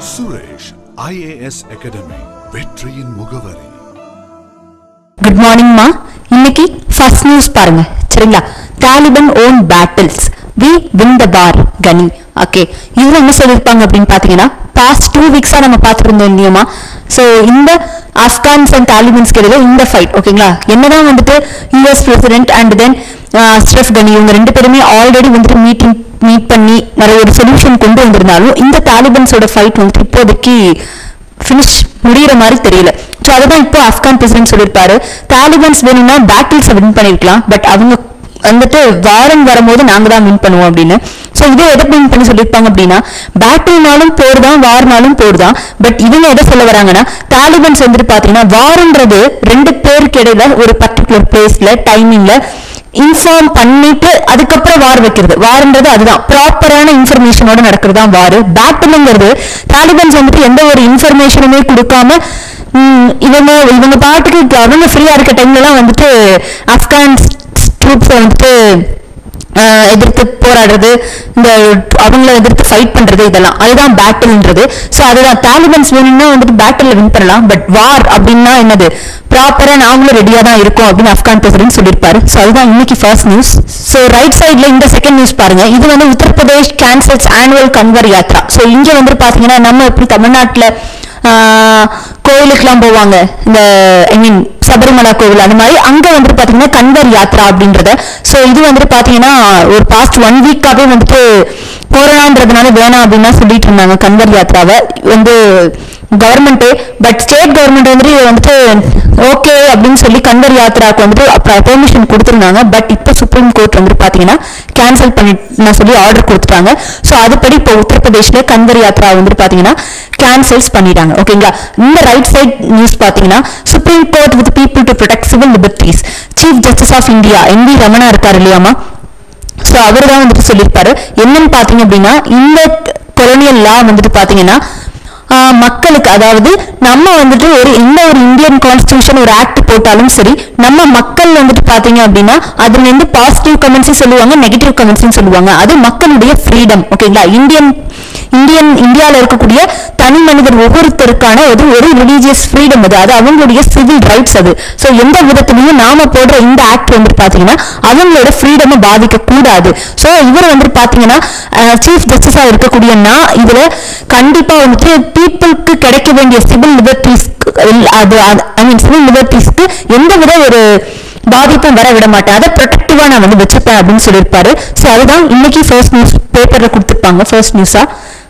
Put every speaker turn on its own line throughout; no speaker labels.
Suresh IAS academy வெற்றியின் முகவரி
good மார்னிங்மா இன்னைக்கு ஃபர்ஸ்ட் நியூஸ் பாருங்க சரிங்களா Taliban won battles we win the war Ghani okay இதுல என்ன சொல்லியிருப்பாங்க அப்படின்னு பாத்தீங்கன்னா பாஸ்ட் டூ வீக்ஸா நம்ம பார்த்துருந்தோம் இல்லையமா ஸோ இந்த ஆப்கான்ஸ் அண்ட் தாலிபன்ஸ்க்கு இடையில இந்த ஃபைட் ஓகேங்களா என்னதான் வந்துட்டு US president and then Ashraf Ghani இவங்க ரெண்டு பேருமே ஆல்ரெடி வந்துட்டு மீட்டிங் மீட் பண்ணி நிறைய ஒரு சொல்யூஷன் கொண்டு வந்திருந்தாலும் இந்த தாலிபன்ஸோட ஃபைட் வந்துட்டு இப்போதைக்கு ஃபினிஷ் முடியிற மாதிரி தெரியல ஸோ அதுதான் இப்போ ஆப்கான் பிரசிடென்ட் சொல்லியிருப்பாரு தாலிபன்ஸ் வேணும்னா பேட்டில்ஸ் வின் பண்ணிருக்கலாம் பட் அவங்க வந்துட்டு வாரம் வரும்போது நாங்க தான் வின் பண்ணுவோம் அப்படின்னு ஸோ இதே எதை வின் பண்ணி சொல்லியிருப்பாங்க அப்படின்னா பேட்டில்னாலும் போர் தான் வார்னாலும் போர் தான் பட் இவங்க எதை சொல்ல வராங்கன்னா தாலிபன்ஸ் வந்துட்டு பாத்தீங்கன்னா வாரன்றது ரெண்டு பேருக்கு இடையில ஒரு பர்டிகுலர் பிளேஸ்ல டைமிங்ல இன்ஃபார்ம் பண்ணிட்டு அதுக்கப்புறம் வார் வைக்கிறது வார்ன்றது அதுதான் ப்ராப்பரான இன்ஃபர்மேஷனோட நடக்கிறது தான் வார் பேட்டிலுங்கிறது தாலிபன்ஸ் வந்துட்டு எந்த ஒரு இன்ஃபர்மேஷனுமே கொடுக்காம ம், இவங்க இவங்க பாட்டுக்கு அவங்க ஃப்ரீயா இருக்க டைம்லலாம் வந்துட்டு ஆப்கான் ட்ரூப்ஸை வந்துட்டு ஆஹ், எதிர்த்து போராடுறது இந்த அவங்கள எதிர்த்து ஃபைட் பண்றது இதெல்லாம் அதுதான் பேட்டில்ன்றது ஸோ அதுதான் தாலிபன்ஸ் வேணும்னா வந்துட்டு பேட்டில் வின் பண்ணலாம் பட் வார் அப்படின்னா என்னது ப்ராப்பரா நாங்களும் ரெடியா தான் இருக்கோம் அப்படின்னு ஆப்கான் பிரசிடென்ட் சொல்லியிருப்பாரு ஸோ அதுதான் இன்னைக்கு ஃபர்ஸ்ட் நியூஸ் ஸோ ரைட் சைட்ல இந்த செகண்ட் நியூஸ் பாருங்க இது வந்து Uttar Pradesh cancels annual Kanwar Yatra so இங்க வந்து பாத்தீங்கன்னா நம்ம எப்படி தமிழ்நாட்டுல ஆஹ், கோயிலுக்கெல்லாம் போவாங்க இந்த ஐ மீன் சபரிமலை கோவில் அந்த மாதிரி அங்க வந்துட்டு பாத்தீங்கன்னா கன்வர் யாத்ரா அப்படின்றத ஸோ இது வந்துட்டு பாத்தீங்கன்னா ஒரு பாஸ்ட் ஒன் வீக்காவே வந்துட்டு கொரோனான்றதுனால வேணாம் அப்படின்னு சொல்லிட்டு இருந்தாங்க கன்வர் யாத்ராவை வந்து கவர்மெண்ட் பட் ஸ்டேட் கவர்மெண்ட் வந்துட்டு இதை வந்துட்டு ஓகே அப்படின்னு சொல்லி கன்வர் யாத்ராக்கு வந்துட்டு பெர்மிஷன் கொடுத்துருந்தாங்க பட் இப்போ சுப்ரீம் கோர்ட் வந்துட்டு பாத்தீங்கன்னா கேன்சல் பண்ணி நான் சொல்லி ஆர்டர் கொடுத்துட்டாங்க ஸோ அதுபடி இப்போ உத்தரப்பிரதேஷ்ல கன்வர் யாத்ரா வந்துட்டு பாத்தீங்கன்னா கேன்சல்ஸ் பண்ணிட்டாங்க ஓகேங்களா இந்த ரைட் சைட் நியூஸ் பாத்தீங்கன்னா supreme court with people to protect civil liberties chief justice of India N V Ramana இருக்காரு இல்லையாமா ஸோ அவர் தான் வந்துட்டு சொல்லியிருப்பாரு என்னன்னு பார்த்தீங்க அப்படின்னா இந்த கொலோனியல் லா வந்துட்டு பார்த்தீங்கன்னா ஆஹ், மக்களுக்கு அதாவது நம்ம வந்துட்டு ஒரு எந்த ஒரு இந்தியன் கான்ஸ்டியூஷன் ஒரு ஆக்ட் போட்டாலும் சரி நம்ம மக்கள் வந்துட்டு பார்த்தீங்க அப்படின்னா அதுல இருந்து பாசிட்டிவ் கமெண்ட்ஸும் சொல்லுவாங்க நெகட்டிவ் கமெண்ட்ஸும் சொல்லுவாங்க அது மக்களுடைய ஃப்ரீடம் ஓகேங்களா இந்தியன் இந்தியன் இந்தியாவில் இருக்கக்கூடிய தனி மனிதர் ஒவ்வொருத்தருக்கான ஒரு ஒரு ரிலீஜியஸ் ஃப்ரீடம் அது அது அவங்களுடைய சிவில் ரைட்ஸ் அது ஸோ எந்த விதத்திலையும் நாம போடுற இந்த ஆக்ட் வந்துட்டு பாத்தீங்கன்னா அவங்களோட ஃப்ரீடமை பாதிக்க கூடாது ஸோ இவர் வந்துட்டு பாத்தீங்கன்னா சீஃப் ஜஸ்டிஸா இருக்கக்கூடிய நான் இதுல கண்டிப்பா வந்துட்டு பீப்புளுக்கு கிடைக்க வேண்டிய சிவில் லிபர்ட்டிஸ் அது ஐ மீன் சிவில் லிபர்ட்டிஸ்க்கு எந்த வித ஒரு பாதிப்பும் வர விட மாட்டேன் அதை ப்ரொடெக்டிவா நான் வந்து வச்சுப்பேன் அப்படின்னு சொல்லியிருப்பாரு ஸோ அதுதான் இன்னைக்கு ஃபர்ஸ்ட் நியூஸ் பேப்பர்ல கொடுத்துருப்பாங்க ஃபர்ஸ்ட் நியூஸா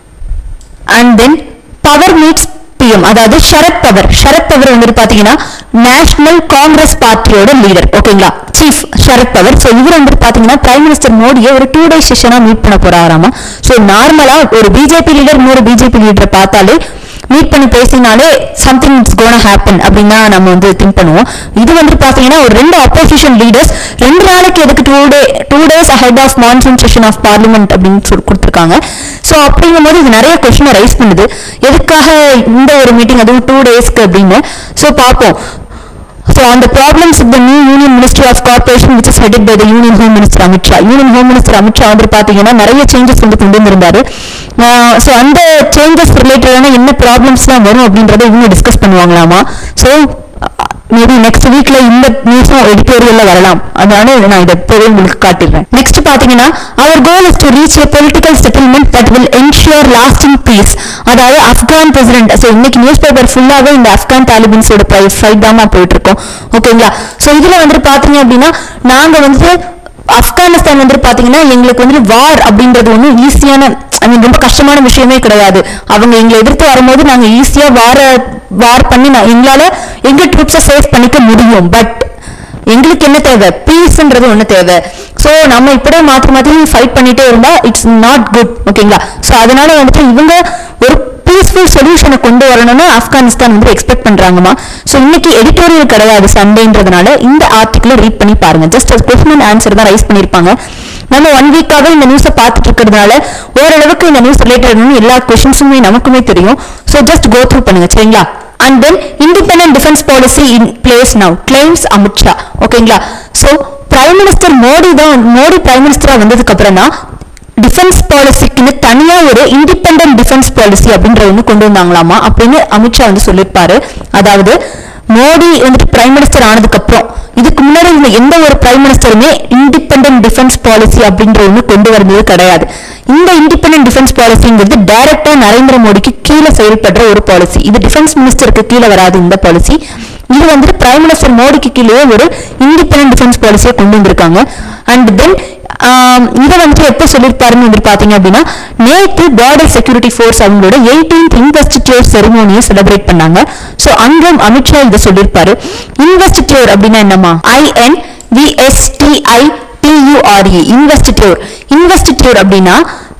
and then Pawar meets PM அதாவது ஷரத் பவர் ஷரத் பவர் வந்துட்டு பாத்தீங்கன்னா நேஷனல் காங்கிரஸ் பார்ட்டியோட லீடர் ஓகேங்களா சீஃப் ஷரத் பவர் ஸோ இவர் வந்துட்டு பாத்தீங்கன்னா பிரைம் மினிஸ்டர் மோடியை ஒரு டூ டேஸ் செஷனா மீட் பண்ண போறாராமா ஸோ நார்மலா ஒரு பிஜேபி லீடர் இன்னொரு பிஜேபி லீடரை பார்த்தாலே மீட் பண்ணி பேசினாலே சம்திங் இட்ஸ் கோன ஹேப்பன் அப்படின்னு தான் நம்ம வந்து திங்க் பண்ணுவோம் இது வந்து பாத்தீங்கன்னா ஒரு ரெண்டு அப்போசிஷன் லீடர்ஸ் ரெண்டு நாளைக்கு எதுக்கு two day two days ahead of monsoon session of parliament அப்படின்னு சொல்லி கொடுத்துருக்காங்க ஸோ அப்படிங்கும்போது இது நிறைய கொஸ்டினை ரைஸ் பண்ணுது எதுக்காக இந்த ஒரு மீட்டிங் அதுவும் டூ டேஸ்க்கு அப்படின்னு ஸோ பார்ப்போம் So on the problems of the new Union Ministry of Corporation which is headed by the Union Home Minister Amit Shah. Union Home Minister Amit Shah வந்து பாத்தீங்கன்னா நிறைய சேஞ்சஸ் வந்து கொண்டு வந்திருந்தாரு ஸோ அந்த சேஞ்சஸ் ரிலேட்டடான என்ன ப்ராப்ளம்ஸ்லாம் வரும் அப்படின்றத இவங்க டிஸ்கஸ் பண்ணுவாங்களாமா ஸோ மேபி நெக்ஸ்ட் வீக்ல இந்த நியூஸும் எடிட்டோரியல்ல வரலாம் அதனால இதை நான் இதை இப்போவே உங்களுக்கு காட்டிடுறேன் நெக்ஸ்ட் பாத்தீங்கன்னா அவர் goal is to reach a political settlement that will ensure lasting peace அதாவது ஆப்கான் பிரசிடென்ட் ஸோ இன்னைக்கு நியூஸ் பேப்பர் ஃபுல்லாவே இந்த ஆப்கான் தாலிபன்ஸோட ஃபைட் தான் போயிட்டு இருக்கோம் ஓகேங்களா ஸோ இதுல வந்துட்டு பாத்தீங்க அப்படின்னா நாங்க வந்துட்டு ஆப்கானிஸ்தான் வந்துட்டு பாத்தீங்கன்னா எங்களுக்கு வந்து வார் அப்படின்றது ஒன்றும் ஈஸியான ஐ மீன் ரொம்ப கஷ்டமான விஷயமே கிடையாது அவங்க எங்களை எதிர்த்து வரும்போது நாங்க ஈஸியா வார வார் பண்ணி நான் எங்களால எங்க ட்ரூப்ஸை சேவ் பண்ணிக்க முடியும் பட் எங்களுக்கு என்ன தேவை பீஸ்ன்றது ஒண்ணு தேவை சோ நம்ம இப்படியே மாத்தி மாத்தி ஃபைட் பண்ணிட்டே இருந்தா இட்ஸ் நாட் குட் ஓகேங்களா சோ அதனால வந்துட்டு இவங்க ஒரு பீஸ்ஃபுல் சொல்யூஷனை கொண்டு வரணும்னு ஆப்கானிஸ்தான் வந்து எக்ஸ்பெக்ட் பண்றாங்கம்மா சோ இன்னைக்கு எடிட்டோரியல் கிடையாது சண்டேன்றதுனால இந்த ஆர்டிகிளை ரீட் பண்ணி பாருங்க ஜஸ்ட் கொஸ்டின் அண்ட் ஆன்சர் தான் ரைஸ் பண்ணிருப்பாங்க நம்ம ஒன் வீக்காவே இந்த நியூஸை பார்த்துட்டு இருக்கிறதுனால ஓரளவுக்கு இந்த நியூஸ் ரிலேட்டட் எல்லா கொஸ்டின்ஸுமே நமக்குமே தெரியும் ஸோ ஜஸ்ட் கோ த்ரூ பண்ணுங்க சரிங்களா and then independent defence policy in place now claims Amit Shah ஓகேங்களா ஸோ பிரைம் மினிஸ்டர் மோடி தான் மோடி பிரைம் மினிஸ்டரா வந்ததுக்கு அப்புறம் தான் டிஃபென்ஸ் பாலிசிக்குன்னு தனியா ஒரு இண்டிபெண்டன்ட் டிஃபென்ஸ் பாலிசி அப்படின்ற ஒன்று கொண்டு வந்தாங்களாமா அப்படின்னு அமித்ஷா வந்து சொல்லியிருப்பாரு அதாவது மோடி வந்துட்டு பிரைம் மினிஸ்டர் ஆனதுக்கு அப்புறம் இதுக்கு முன்னாடி இருந்த எந்த ஒரு பிரைம் மினிஸ்டருமே இண்டிபெண்டன்ட் டிஃபென்ஸ் பாலிசி அப்படின்ற ஒன்று கொண்டு வந்தது கிடையாது இந்த இண்டிபெண்டன்ட் டிஃபென்ஸ் பாலிசிங்கிறது டைரக்டா நரேந்திர மோடிக்கு கீழே செயல்படுற ஒரு பாலிசி இது டிஃபென்ஸ் மினிஸ்டருக்கு கீழே வராது இந்த பாலிசி இது வந்துட்டு பிரைம் மினிஸ்டர் மோடிக்கு கீழே ஒரு இண்டிபெண்டன்ட் டிஃபென்ஸ் பாலிசியை கொண்டு வந்திருக்காங்க அண்ட் தென் இதை வந்துட்டு எப்போ சொல்லியிருப்பாருன்னு வந்து பாத்தீங்க அப்படின்னா நேற்று பார்டர் செக்யூரிட்டி ஃபோர்ஸ் அவங்களோட எயிட்டீன்த் இன்வெஸ்டிடியூர் செரிமோனியை செலிப்ரேட் பண்ணாங்க ஸோ அங்கும் அமித்ஷா இதை சொல்லியிருப்பாரு இன்வெஸ்டிடியூர் அப்படின்னா என்னமா ஐஎன் விஎஸ்டிஐ டியூஆர்இ இன்வெஸ்டிடியூர் இன்வெஸ்டிடியூர் அப்படின்னா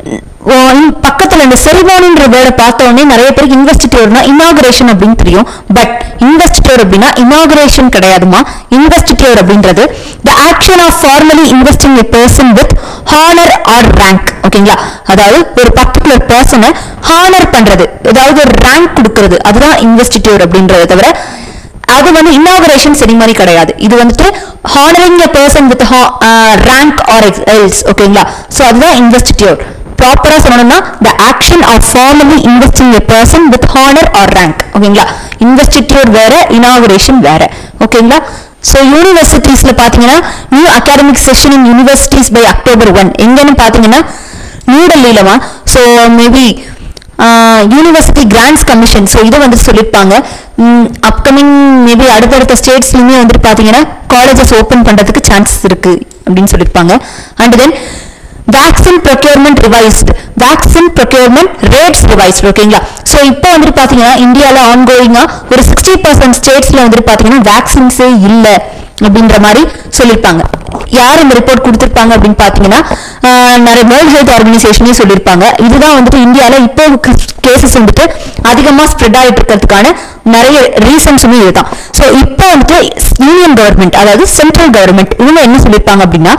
ஓ, இந்த பக்கத்துல இந்த செரிமோனின்ற வேர்டை பார்த்த உடனே நிறைய பேருக்கு இன்வெஸ்டிடியூர்னா இனாகுரேஷன் அப்படின்னு தெரியும் பட் இன்வெஸ்டிடியூர் அப்படின்னா இனாகுரேஷன் கிடையாதுமா இன்வெஸ்டிடியூர் அப்படின்றது the action of formally investing a person with honour or rank ஓகேங்களா அதாவது ஒரு பர்டிகுலர் பர்சனை ஹானர் பண்றது அதாவது ஒரு ரேங்க் கொடுக்கறது அதுதான் இன்வெஸ்டிடியூர் அப்படின்றத தவிர அது வந்து இனாகுரேஷன் செரிமனி கிடையாது இது வந்துட்டு honouring a person with rank or else ஓகேங்களா ஸோ அதுதான் இன்வெஸ்டிடியூர் ப்ராப்பரா சொல்லணும்னா the action of formally investing a person with honour or rank ஓகேங்களா இன்வெஸ்டிடியூர் வேற இனாகுரேஷன் வேற ஓகேங்களா ஸோ யூனிவர்சிட்டிஸ்ல பாத்தீங்கன்னா new academic session in universities by October one எங்கன்னு பாத்தீங்கன்னா நியூ டெல்லியிலமா so maybe university grants commission so இதை வந்துட்டு சொல்லியிருப்பாங்க அப்கமிங் மேபி அடுத்தடுத்த ஸ்டேட்ஸ்லையுமே வந்துட்டு பார்த்தீங்கன்னா காலேஜஸ் ஓப்பன் பண்ணுறதுக்கு சான்சஸ் இருக்கு அப்படின்னு சொல்லியிருப்பாங்க and then vaccine procurement revised vaccine procurement rates revised ஓகேங்களா ஸோ இப்போ வந்துட்டு பார்த்தீங்கன்னா இந்தியாவில் ஆன்கோயிங்காக ஒரு சிக்ஸ்டி பர்சன்ட் ஸ்டேட்ஸில் வந்துட்டு பார்த்தீங்கன்னா வேக்சின்ஸே இல்லை அப்படின்ற மாதிரி சொல்லியிருப்பாங்க யார் இந்த ரிப்போர்ட் கொடுத்திருப்பாங்க அப்படின்னு பார்த்தீங்கன்னா ஆஹ், நிறைய வேர்ல்ட் ஹெல்த் ஆர்கனைசேஷனே சொல்லியிருப்பாங்க இதுதான் வந்துட்டு இந்தியாவில் இப்போ கேசஸ் வந்துட்டு அதிகமாக ஸ்ப்ரெட் ஆகிட்டு இருக்கிறதுக்கான நிறைய ரீசன்ஸுமே இதுதான் ஸோ இப்போ வந்துட்டு யூனியன் கவர்மெண்ட் அதாவது சென்ட்ரல் கவர்மெண்ட் இவங்க என்ன சொல்லியிருப்பாங்க அப்படின்னா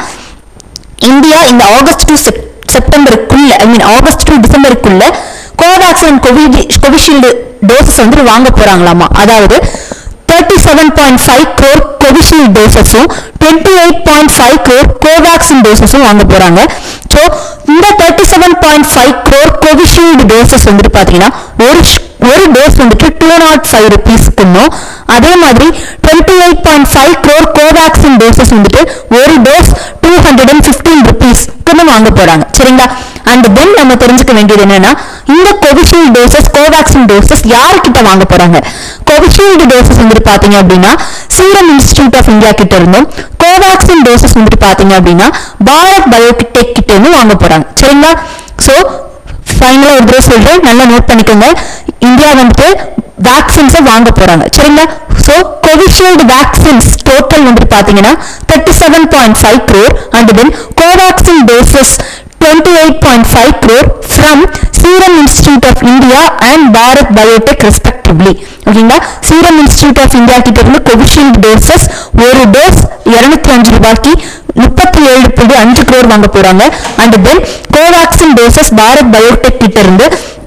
இந்தியா இந்த ஆகஸ்ட் டு செப்டம்பருக்குள்ள ஐ மீன் ஆகஸ்ட் டு டிசம்பருக்குள்ள கோவேக்சின் கோவிஷீல்டு டோசஸ் வந்து வாங்க போறாங்களாமா அதாவது thirty seven point five crore Covishield டோசஸும் twenty eight point five crore Covaxin டோசஸும் வாங்க போறாங்க ஸோ இந்த thirty seven point five crore Covishield doses வந்துட்டு பார்த்தீங்கன்னா ஒரு ஷ்- ஒரு டோஸ் வந்துட்டு டூ நாட் ஃபைவ் ருபீஸ்க்குன்னும் அதே மாதிரி twenty eight point five crore Covaxin doses வந்துட்டு ஒரு dose two hundred and fifteen ருபீஸ்க்குன்னு வாங்க போறாங்க சரிங்களா அண்ட் தென் நம்ம தெரிஞ்சுக்க வேண்டியது என்னன்னா இந்த கோவிஷீல்டு டோசஸ் கோவேக்சின் டோசஸ் யாருக்கிட்ட வாங்க போறாங்க கோவிஷீல்டு டோசஸ் வந்துட்டு பாத்தீங்க அப்படின்னா சீரம் இன்ஸ்டிடியூட் ஆஃப் இந்தியா கிட்ட இருந்தும் கோவேக்சின் டோசஸ் வந்துட்டு பாத்தீங்க அப்படின்னா பாரத் பயோடெக் கிட்ட இருந்து வாங்க போறாங்க சரிங்களா சோ ஃபைனலா ஒரு தடவை சொல்றேன் நல்லா நோட் பண்ணிக்கோங்க இந்தியா வந்துட்டு வேக்சின்ஸை வாங்க போறாங்க சரிங்களா ஸோ கோவிஷீல்டு வேக்சின்ஸ் டோட்டல் வந்துட்டு பாத்தீங்கன்னா thirty seven point five crore and then Covaxin doses twenty eight point five crore from Serum Institute of India and Bharat Biotech respectively ஓகேங்களா சீரம் இன்ஸ்டிடியூட் ஆஃப் இந்தியா கிட்ட இருந்து கோவிஷீல்டு டோசஸ் ஒரு டோஸ் இருநூத்தி அஞ்சு ரூபாய்க்கு முப்பத்தி ஏழு புள்ளி அஞ்சு crore வாங்க போறாங்க and then Covaxin doses Bharat Biotech கிட்ட இருந்து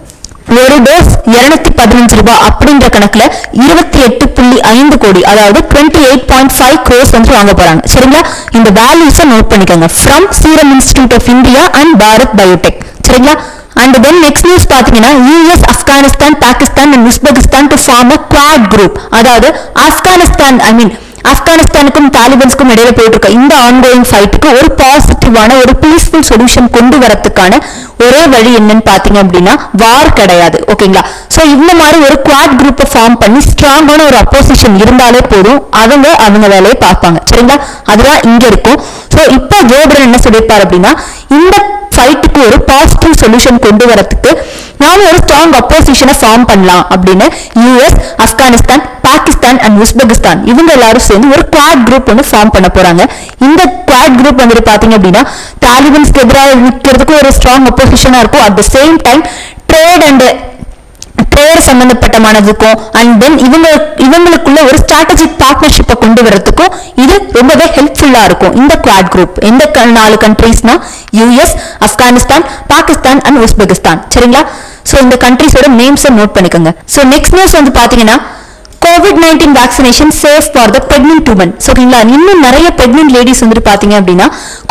ஒரு டோஸ் இருநூத்தி பதினஞ்சு ரூபாய் அப்படின்ற கணக்குல இருபத்தி எட்டு புள்ளி ஐந்து கோடி அதாவது twenty eight point five crores வந்து வாங்க போறாங்க சரிங்களா இந்த வேல்யூஸை நோட் பண்ணிக்கோங்க from Serum Institute of India and Bharat Biotech சரிங்களா அண்ட் தென் நெக்ஸ்ட் நியூஸ் பாத்தீங்கன்னா US Afghanistan Pakistan and Uzbekistan to form a quad group அதாவது ஆப்கானிஸ்தான் ஐ மீன் ஆப்கானிஸ்தானுக்கும் தாலிபன்ஸ்க்கும் இடையில போயிட்டு இருக்க இந்த ஆன்கோயிங் ஃபைட்டுக்கு ஒரு பாசிட்டிவான ஒரு பீஸ்ஃபுல் சொல்யூஷன் கொண்டு வரதுக்கான ஒரே வழி என்னன்னு பாத்தீங்க அப்படின்னா வார் கிடையாது ஓகேங்களா சோ இந்த மாதிரி ஒரு குவாட் குரூப்பை ஃபார்ம் பண்ணி ஸ்ட்ராங்கான ஒரு அப்போசிஷன் இருந்தாலே போதும் அவங்க அவங்க வேலையை பார்ப்பாங்க சரிங்களா அதுதான் இங்க இருக்கும் சோ இப்போ ஜோ பிடன் என்ன சொல்லியிருப்பாரு அப்படின்னா இந்த ஃபைட்டுக்கு ஒரு பாசிட்டிவ் சொல்யூஷன் கொண்டு வரதுக்கு நாம ஒரு ஸ்ட்ராங் அப்போசிஷனை ஃபார்ம் பண்ணலாம் அப்படின்னு US Afghanistan Pakistan and Uzbekistan இவங்க எல்லாரும் சேர்ந்து ஒரு குவாட் குரூப் ஒன்று ஃபார்ம் பண்ண போறாங்க இந்த குவாட் குரூப் வந்துட்டு பாத்தீங்க அப்படின்னா தாலிபன்ஸ்க்கு எதிராக நிற்கிறதுக்கு ஒரு ஸ்ட்ராங் அப்போசிஷனா இருக்கும் at the same time trade and trade சம்பந்தப்பட்டமானதுக்கும் அண்ட் தென் இவங்க இவங்களுக்குள்ள ஒரு ஸ்ட்ராட்டஜிக் பார்ட்னர்ஷிப்பை கொண்டு வரதுக்கும் இது ரொம்பவே ஹெல்ப்ஃபுல்லா இருக்கும் இந்த குவாட் குரூப் எந்த க- நாலு கண்ட்ரீஸ்னா US Afghanistan Pakistan and Uzbekistan சரிங்களா சோ இந்த கண்ட்ரீஸோட நேம்ஸை நோட் பண்ணிக்கோங்க சோ நெக்ஸ்ட் நியூஸ் வந்து பாத்தீங்கன்னா COVID nineteen vaccination safe for the pregnant women ஓகேங்களா இன்னும் நிறைய பிரெக்னென்ட் லேடிஸ் வந்துட்டு பாத்தீங்க அப்படின்னா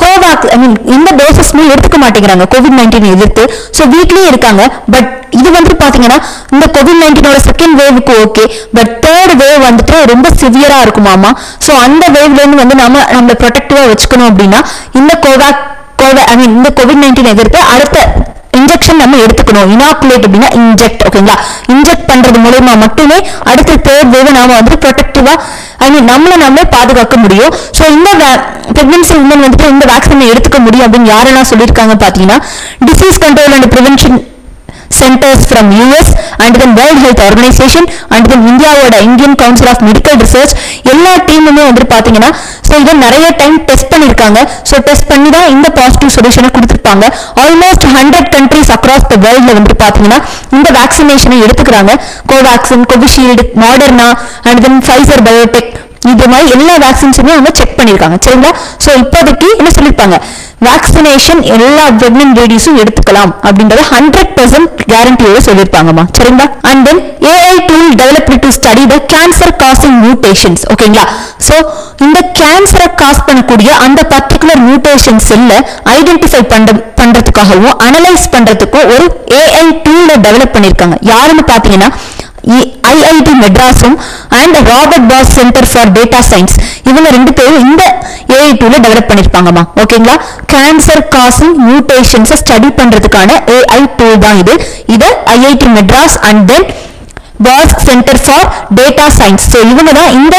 கோவாக்ஸ் ஐ மீன் எந்த டோசஸ்மே எடுத்துக்க மாட்டேங்கிறாங்க கோவிட் நைன்டீன் எதிர்த்து ஸோ வீட்லயே இருக்காங்க பட் இது வந்து பாத்தீங்கன்னா இந்த கோவிட் நைன்டீனோட செகண்ட் வேவுக்கு ஓகே பட் தேர்ட் வேவ் வந்துட்டு ரொம்ப சிவியரா இருக்குமாமா ஸோ அந்த வேவ்ல இருந்து வந்து நம்ம நம்மள ப்ரொடெக்டிவா வச்சுக்கணும் அப்படின்னா இந்த கோவாக் கோவிட் ஐ மீன் இந்த கோவிட் நைன்டீன் எதிர்த்து அடுத்த இன்ஜெக்ஷன் நம்ம எடுத்துக்கணும் இனாக்குலேட் அப்படின்னா இன்ஜெக்ட் ஓகேங்களா இன்ஜெக்ட் பண்றது மூலயமா மட்டுமே அடுத்த தேர்ட் வேவ் நாம வந்து ப்ரொடெக்டிவா ஐ மீன் நம்மள நம்மளே பாதுகாக்க முடியும் ஸோ இந்த பிரெக்னன்சி உமன் வந்துட்டு இந்த வேக்சினை எடுத்துக்க முடியும் அப்படின்னு யாரெல்லாம் சொல்லியிருக்காங்க பாத்தீங்கன்னா disease control and prevention centres from US and then world health organisation and then இந்தியாவோட Indian council of medical research எல்லா டீமுமே வந்து பாத்தீங்கன்னா ஸோ இதை நிறைய டைம் டெஸ்ட் பண்ணியிருக்காங்க ஸோ டெஸ்ட் பண்ணி தான் இந்த பாசிட்டிவ் சொல்யூஷனை கொடுத்துருப்பாங்க almost hundred countries across the வேர்ல்ட்ல வந்து பாத்தீங்கன்னா இந்த வேக்சினேஷனை எடுத்துக்கிறாங்க Covaxin Covishield Moderna and then Pfizer Biotech இது மாதிரி எல்லா வேக்சின்ஸுமே அவங்க செக் பண்ணியிருக்காங்க சரிங்களா ஸோ இப்போதைக்கு என்ன சொல்லியிருப்பாங்க வேக்சினேஷன் எல்லா பிரெக்னன்ட் லேடிஸும் எடுத்துக்கலாம் அப்படின்றத ஹண்ட்ரட் பர்சன்ட் கேரண்டியோட சொல்லியிருப்பாங்கம்மா சரிங்களா and then AI tool develop to study the cancer causing mutations ஓகேங்களா ஸோ இந்த கேன்சரை காஸ் பண்ணக்கூடிய அந்த பர்டிகுலர் மியூட்டேஷன் செல்லை ஐடென்டிஃபை பண்ற பண்றதுக்காகவும் அனலைஸ் பண்றதுக்கும் ஒரு ஏஐ டூலை டெவலப் பண்ணியிருக்காங்க யாருன்னு பார்த்தீங்கன்னா ஐஐடி மெட்ராஸும் and Robert Bosch centre for data science இவங்க ரெண்டு பேரும் இந்த ஏஐ டூல டெவலப் பண்ணிருப்பாங்கம்மா ஓகேங்களா கேன்சர் காசிங் மியூட்டேஷன்ஸை ஸ்டடி பண்றதுக்கான ஏஐ டூல் தான் இது இது IIT Madras and then Bosch centre for data science so இவங்க தான் இந்த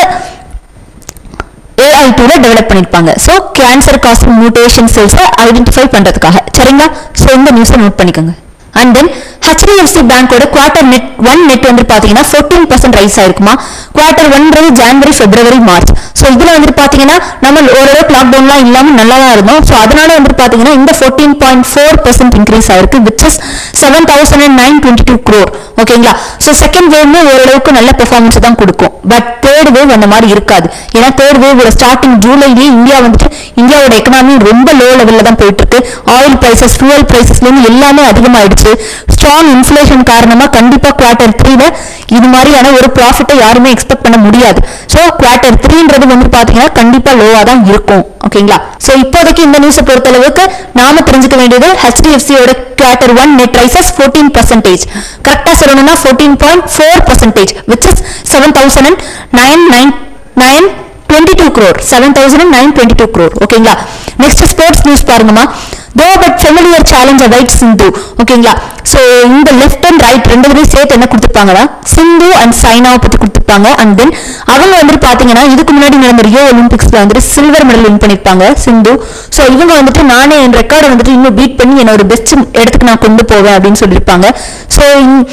ஏஐ டூல டெவலப் பண்ணிருப்பாங்க ஸோ கேன்சர் காசிங் மியூட்டேஷன் செல்ஸை ஐடென்டிஃபை பண்றதுக்காக சரிங்களா ஸோ இந்த நியூஸை நோட் பண்ணிக்கோங்க அண்ட் தென் ஹெச்டிஎஃப்சி பேங்கோட குவார்டர் நெட் ஒன் நெட் வந்து பாத்தீங்கன்னா ஃபோர்டீன் பர்சன்ட் ரைஸ் ஆயிருக்குமா குவார்டர் ஒன்றது ஜான்வரி பிப்ரவரி மார்ச் ஸோ இதுல வந்துட்டு பாத்தீங்கன்னா நம்ம ஓரளவுக்கு லாக்டவுன்லாம் இல்லாம நல்லா தான் இருந்தோம் ஸோ அதனால வந்துட்டு பாத்தீங்கன்னா இந்த fourteen point four percent increase ஆயிருக்கு which is seven thousand and nine twenty two crore ஓகேங்களா ஸோ செகண்ட் வேவ்மே ஓரளவுக்கு நல்ல பெர்ஃபார்மன்ஸ் தான் கொடுக்கும் பட் தேர்ட் வேவ் அந்த மாதிரி இருக்காது ஏன்னா தேர்ட் வேவோட ஸ்டார்டிங் ஜூலைலேயே இந்தியா வந்துட்டு இந்தியாவோட எக்கனாமி ரொம்ப லோ லெவல்ல தான் போயிட்டு இருக்கு ஆயில் பிரைசஸ் ஃபியூவல் பிரைசஸ்ல இருந்து எல்லாமே அதிகமாயிடுச்சு ஸ்ட்ராங் இன்ஃபிளேஷன் காரணமா கண்டிப்பா குவார்டர் த்ரீல இது மாதிரியான ஒரு ப்ராஃபிட்டை யாருமே எக்ஸ்பெக்ட் பண்ண முடியாது ஸோ குவார்டர் த்ரீன்றது வந்து பாத்தீங்கன்னா கண்டிப்பா லோவா தான் இருக்கும் ஓகேங்களா ஸோ இப்போதைக்கு இந்த நியூஸை பொறுத்தளவுக்கு நாம தெரிஞ்சுக்க வேண்டியது ஹெச்டிஎஃப்சியோட quarter one net rises fourteen percentage கரெக்டா சொல்லணும்னா fourteen point four percentage which is seven thousand nine nine nine twenty two crore seven thousand nine twenty two crore ஓகேங்களா நெக்ஸ்ட் ஸ்போர்ட்ஸ் நியூஸ் பாருங்கம்மா though but familiar challenge right Sindhu ஓகேங்களா so இந்த left and right ரெண்டுமே சேர்த்து என்ன கொடுத்துருப்பாங்கன்னா சிந்து and சைனாவை பத்தி கொடுத்துருப்பாங்க and then அவங்க வந்துட்டு பாத்தீங்கன்னா இதுக்கு முன்னாடி நடந்த ரியோ ஒலிம்பிக்ஸ்ல வந்துட்டு சில்வர் மெடல் வின் பண்ணிருப்பாங்க சிந்து ஸோ இவங்க வந்துட்டு நானே என் ரெக்கார்டை வந்துட்டு இன்னும் பீட் பண்ணி என்னோட பெஸ்ட் இடத்துக்கு நான் கொண்டு போவேன் அப்படின்னு சொல்லியிருப்பாங்க ஸோ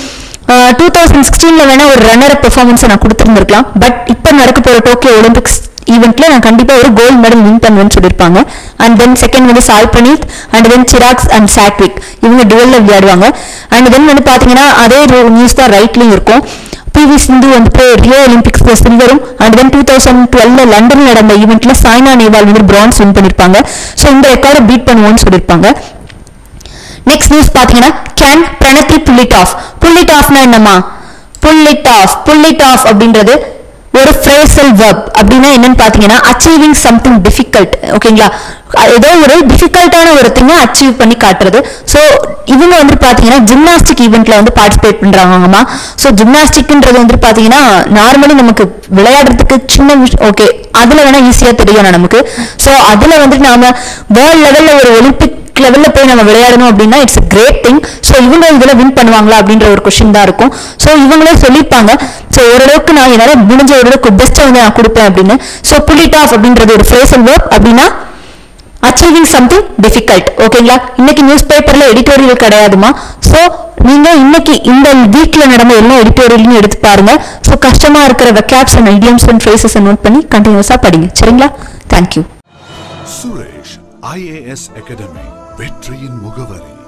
டூ தௌசண்ட் சிக்ஸ்டீன்ல வேணா ஒரு ரன்னர் பெர்ஃபார்மன்ஸை நான் கொடுத்துருந்துருக்கலாம் பட் இப்போ நடக்க போற டோக்கியோ ஒலிம்பிக்ஸ் ஈவெண்ட்ல நான் கண்டிப்பா ஒரு கோல்டு மெடல் வின் பண்ணுவேன்னு சொல்லியிருப்பாங்க அண்ட் தென் செகண்ட் வந்து Sai Praneeth and then Chirag and Satwik இவங்க டுவெல்ல விளையாடுவாங்க அண்ட் தென் வந்து பாத்தீங்கன்னா அதே நியூஸ் தான் ரைட்லயும் இருக்கும் பிவி சிந்து வந்துட்டு ரியோ ஒலிம்பிக்ஸ்ல சில்வரும் அண்ட் தென் டூ தௌசண்ட் டுவெல்ல லண்டன்ல நடந்த ஈவெண்ட்ல சாய்னா நேவால் வந்து பிரான்ஸ் வின் பண்ணிருப்பாங்க ஸோ இந்த ரெக்கார்டை பீட் பண்ணுவோம்னு சொல்லியிருப்பாங்க நெக்ஸ்ட் நியூஸ் பாத்தீங்கன்னா கேன் பிரணத்தி pull it off pull it ஆஃப்னா என்னமா pull it off pull it off அப்படின்றது ஒரு ஃப்ரேசல் வெர்ப் அப்படின்னா என்னன்னு பாத்தீங்கன்னா அச்சீவிங் சம்திங் டிஃபிகல்ட் ஓகேங்களா ஏதோ ஒரு டிஃபிகல்ட்டான ஒரு திங்கை அச்சீவ் பண்ணி காட்டுறது ஸோ இவங்க வந்து பாத்தீங்கன்னா ஜிம்னாஸ்டிக் ஈவெண்ட்ல வந்து பார்ட்டிசிபேட் பண்றாங்கம்மா ஸோ ஜிம்னாஸ்டிக்ன்றது வந்து பாத்தீங்கன்னா நார்மலி நமக்கு விளையாடுறதுக்கு சின்ன விஷயம் ஓகே அதுல வேணா ஈஸியா தெரியும் நமக்கு ஸோ அதுல வந்துட்டு நாம வேர்ல்ட் லெவல்ல ஒரு ஒலிம்பிக் லெவல்ல போய் நம்ம விளையாடணும் அப்படின்னா it's a great thing so இவங்க இதுல வின் பண்ணுவாங்களா அப்படின்ற ஒரு கொஸ்டின் தான் இருக்கும் ஸோ இவங்களே சொல்லியிருப்பாங்க ஸோ ஓரளவுக்கு நான் என்னால முடிஞ்ச ஓரளவுக்கு பெஸ்ட்டை வந்து நான் கொடுப்பேன் அப்படின்னு ஸோ புல் இட் ஆஃப் அப்படின்றது ஒரு ஃப்ரேசல் ஒர்க் அப்படின்னா அச்சீவிங் சம்திங் டிஃபிகல்ட் ஓகேங்களா இன்னைக்கு நியூஸ் பேப்பர்ல எடிட்டோரியல் கிடையாதுமா ஸோ நீங்க இன்னைக்கு இந்த வீக்ல நடந்த எல்லா எடிட்டோரியலையும் எடுத்து பாருங்க ஸோ கஷ்டமா இருக்கிற vocabs and idioms and phrases note பண்ணி கண்டினியூஸா படிங்க சரிங்களா தேங்க்யூ
சுரேஷ் ஐஏஎஸ் அகாடமி வெற்றியின் முகவரி